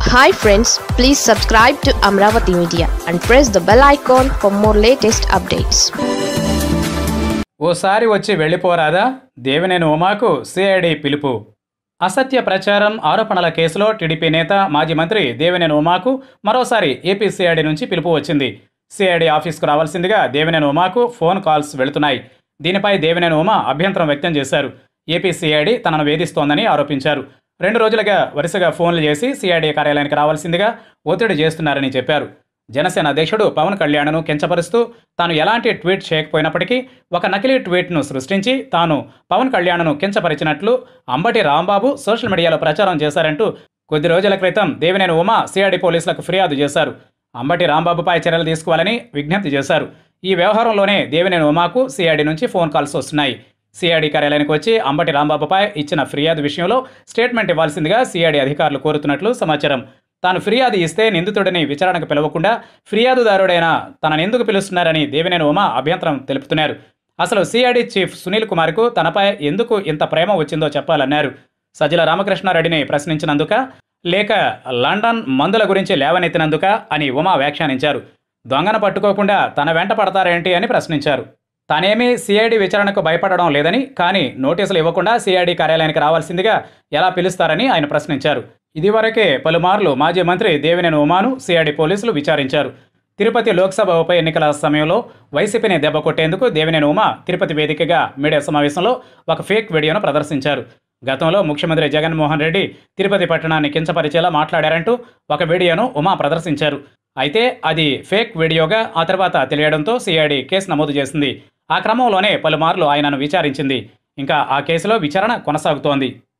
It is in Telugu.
hi friends please subscribe to Amaravati media and press the bell icon for more latest updates ఓసారి వచ్చి వెళ్ళిపోరాదా దేవినేని ఉమాకు సిఐడి పిలుపు అసత్య ప్రచారం ఆరోపణల కేసులో టీడీపీ నేత మాజీ మంత్రి దేవినేని ఉమాకు మరోసారి ఏపీ సిఐడి నుంచి పిలుపు వచ్చింది సిఐడి ఆఫీస్కు రావాల్సిందిగా దేవినేని ఉమాకు ఫోన్ కాల్స్ వెళుతున్నాయి దీనిపై దేవినేని ఉమా అభ్యంతరం వ్యక్తం చేశారు ఏపీ సిఐడి తనను వేధిస్తోందని ఆరోపించారు రెండు రోజులుగా వరుసగా ఫోన్లు చేసి సిఐడి కార్యాలయానికి రావాల్సిందిగా ఒత్తిడి చేస్తున్నారని చెప్పారు జనసేన అధ్యక్షుడు పవన్ కళ్యాణ్ను కించపరుస్తూ తాను ఎలాంటి ట్వీట్ చేయకపోయినప్పటికీ ఒక నకిలీ ట్వీట్ను సృష్టించి తాను పవన్ కళ్యాణ్ను కించపరిచినట్లు అంబటి రాంబాబు సోషల్ మీడియాలో ప్రచారం చేశారంటూ కొద్ది రోజుల క్రితం దేవినేని ఉమా సిఐడి పోలీసులకు ఫిర్యాదు చేశారు అంబటి రాంబాబుపై చర్యలు తీసుకోవాలని విజ్ఞప్తి చేశారు ఈ వ్యవహారంలోనే దేవినేని ఉమాకు సిఐడి నుంచి ఫోన్ కాల్స్ వస్తున్నాయి సిఐడి కార్యాలయానికి వచ్చి అంబటి రాంబాబుపై ఇచ్చిన ఫిర్యాదు విషయంలో స్టేట్మెంట్ ఇవ్వాల్సిందిగా సిఐడి అధికారులు కోరుతున్నట్లు సమాచారం తాను ఫిర్యాదు ఇస్తే నిందితుడిని విచారణకు పిలవకుండా ఫిర్యాదుదారుడైన తనను ఎందుకు పిలుస్తున్నారని దేవినేని ఉమా అభ్యంతరం తెలుపుతున్నారు అసలు సిఐడి చీఫ్ సునీల్ కుమార్కు తనపై ఎందుకు ఇంత ప్రేమ వచ్చిందో చెప్పాలన్నారు సజ్జల రామకృష్ణారెడ్డిని ప్రశ్నించినందుక లేక లండన్ మందుల గురించి లేవనెత్తినందుక అని ఉమా వ్యాఖ్యానించారు దొంగను పట్టుకోకుండా తన వెంట పడతారేంటి అని ప్రశ్నించారు తానేమీ సిఐడి విచారణకు భయపడడం లేదని కానీ నోటీసులు ఇవ్వకుండా సిఐడి కార్యాలయానికి రావాల్సిందిగా ఎలా పిలుస్తారని ఆయన ప్రశ్నించారు ఇదివరకే పలుమార్లు మాజీ మంత్రి దేవినేని ఉమాను సిఐడి పోలీసులు విచారించారు తిరుపతి లోక్సభ ఉప ఎన్నికల సమయంలో వైసీపీని దెబ్బ కొట్టేందుకు దేవినేని ఉమా తిరుపతి వేదికగా మీడియా సమావేశంలో ఒక ఫేక్ వీడియోను ప్రదర్శించారు గతంలో ముఖ్యమంత్రి జగన్మోహన్ రెడ్డి తిరుపతి పట్టణాన్ని కించపరిచేలా మాట్లాడారంటూ ఒక వీడియోను ఉమా ప్రదర్శించారు అయితే అది ఫేక్ వీడియోగా ఆ తర్వాత తెలియడంతో సిఐడి కేసు నమోదు చేసింది ఆ క్రమంలోనే పలుమార్లు ఆయనను విచారించింది ఇంకా ఆ కేసులో విచారణ కొనసాగుతోంది